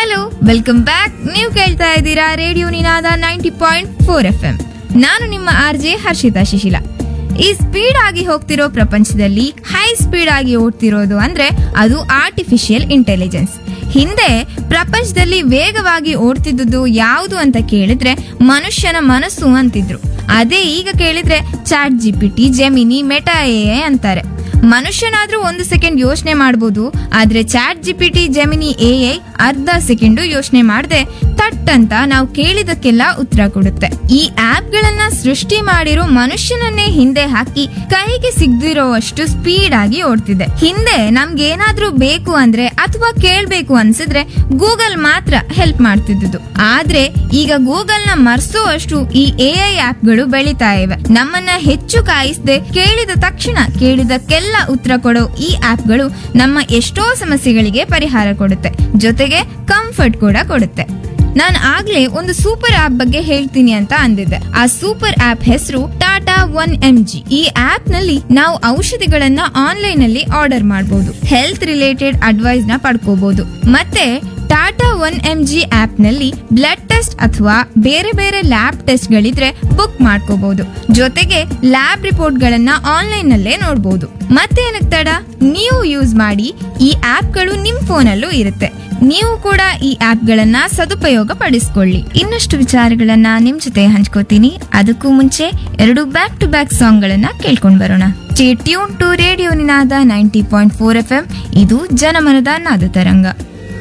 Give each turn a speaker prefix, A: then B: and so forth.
A: hello welcome back ನೀವು ಕೇಳ್ತಾ ಇದ್ದೀರಾ radio Ninaada ninety point four F M ನಾನು ನಿಮ್ಮ ಆರ್ ಜೆ ಹರ್ಷಿತಾ ಶಿಶಿಲ ಈ ಸ್ಪೀಡ್ ಆಗಿ ಹೋಗ್ತಿರೋ ಪ್ರಪಂಚದಲ್ಲಿ ಹೈ ಸ್ಪೀಡ್ ಆಗಿ ಓಡ್ತಿರೋದು ಅಂದ್ರೆ ಅದು ಆರ್ಟಿಫಿಷಿಯಲ್ ಇಂಟೆಲಿಜೆನ್ಸ್ ಹಿಂದೆ ಪ್ರಪಂಚದಲ್ಲಿ ವೇಗವಾಗಿ ಓಡ್ತಿದ್ದುದು ಯಾವುದು ಅಂತ ಕೇಳಿದ್ರೆ ಮನುಷ್ಯನ ಮನಸ್ಸು ಅಂತಿದ್ರು ಅದೇ ಈಗ ಕೇಳಿದ್ರೆ Chat GPT Gemini Meta A ಅಂತಾರೆ ಮನುಷ್ಯನಾದ್ರೂ ಒಂದು ಸೆಕೆಂಡ್ ಯೋಚನೆ ಮಾಡ್ಬೋದು ಆದ್ರೆ ಚಾಟ್ ಜಿಪಿಟಿ ಜೆಮಿನಿ ಎ ಅರ್ಧ ಸೆಕೆಂಡ್ ಯೋಚನೆ ಮಾಡದೆ ತಟ್ ಅಂತ ನಾವು ಕೇಳಿದಕ್ಕೆಲ್ಲ ಉತ್ತರ ಕೊಡುತ್ತೆ ಈ ಆಪ್ ಗಳನ್ನ ಸೃಷ್ಟಿ ಮಾಡಿರೋ ಮನುಷ್ಯನನ್ನೇ ಹಿಂದೆ ಹಾಕಿ ಕೈಗೆ ಸಿಗದಿರೋವಷ್ಟು ಸ್ಪೀಡ್ ಆಗಿ ಓಡ್ತಿದೆ ಹಿಂದೆ ನಮ್ಗೆ ಏನಾದ್ರೂ ಬೇಕು ಅಂದ್ರೆ ಅಥವಾ ಕೇಳ್ಬೇಕು ಅನ್ಸಿದ್ರೆ ಗೂಗಲ್ ಮಾತ್ರ ಹೆಲ್ಪ್ ಮಾಡ್ತಿದ್ದು ಆದ್ರೆ ಈಗ ಗೂಗಲ್ ನ ಮರ್ಸೋವಷ್ಟು ಈ ಎ ಐ ಆಪ್ಗಳು ಬೆಳಿತಾ ಇವೆ ನಮ್ಮನ್ನ ಹೆಚ್ಚು ಕಾಯಿಸದೆ ಕೇಳಿದ ತಕ್ಷಣ ಕೇಳಿದಕ್ಕೆಲ್ಲ ಉತ್ತರ ಕೊಡೋ ಈ ಆಪ್ಗಳು ನಮ್ಮ ಎಷ್ಟೋ ಸಮಸ್ಯೆಗಳಿಗೆ ಪರಿಹಾರ ಕೊಡುತ್ತೆ ಜೊತೆಗೆ ಕಂಫರ್ಟ್ ಕೂಡ ಕೊಡುತ್ತೆ ನಾನು ಆಗ್ಲೇ ಒಂದು ಸೂಪರ್ ಆಪ್ ಬಗ್ಗೆ ಹೇಳ್ತೀನಿ ಅಂತ ಅಂದಿದ್ದೆ ಆ ಸೂಪರ್ ಆಪ್ ಹೆಸರು ಟಾಟಾ ಒನ್ ಎಂ ಜಿ ಈ ಆಪ್ ನಲ್ಲಿ ನಾವು ಔಷಧಿಗಳನ್ನ ಆನ್ಲೈನ್ ಅಲ್ಲಿ ಆರ್ಡರ್ ಮಾಡಬಹುದು ಹೆಲ್ತ್ ರಿಲೇಟೆಡ್ ಅಡ್ವೈಸ್ ನ ಪಡ್ಕೋಬಹುದು ಮತ್ತೆ Tata one M G app ನಲ್ಲಿ ಬ್ಲಡ್ ಟೆಸ್ಟ್ ಅಥವಾ ಬೇರೆ ಬೇರೆ ಲ್ಯಾಬ್ ಟೆಸ್ಟ್ ಗಳಿದ್ರೆ ಬುಕ್ ಮಾಡ್ಕೋಬಹುದು ಜೊತೆಗೆ ಲ್ಯಾಬ್ ರಿಪೋರ್ಟ್ ಗಳನ್ನ ಆನ್ಲೈನ್ ನಲ್ಲೇ ನೋಡಬಹುದು ಮತ್ತೇನಕ್ ತಡ ನೀವು ಯೂಸ್ ಮಾಡಿ ಈ ಆಪ್ಗಳು ನಿಮ್ ಫೋನಲ್ಲೂ ಇರುತ್ತೆ ನೀವು ಕೂಡ ಈ ಆಪ್ಗಳನ್ನ ಸದುಪಯೋಗ ಪಡಿಸ್ಕೊಳ್ಳಿ ಇನ್ನಷ್ಟು ವಿಚಾರಗಳನ್ನ ನಿಮ್ ಜೊತೆ ಹಂಚ್ಕೋತೀನಿ ಅದಕ್ಕೂ ಮುಂಚೆ ಎರಡು ಬ್ಯಾಕ್ ಟು ಬ್ಯಾಕ್ ಸಾಂಗ್ ಗಳನ್ನ ಕೇಳ್ಕೊಂಡ್ ಬರೋಣ tune to radio Ninaada ninety point four F M ಇದು ಜನಮನದ ನಾದ ತರಂಗ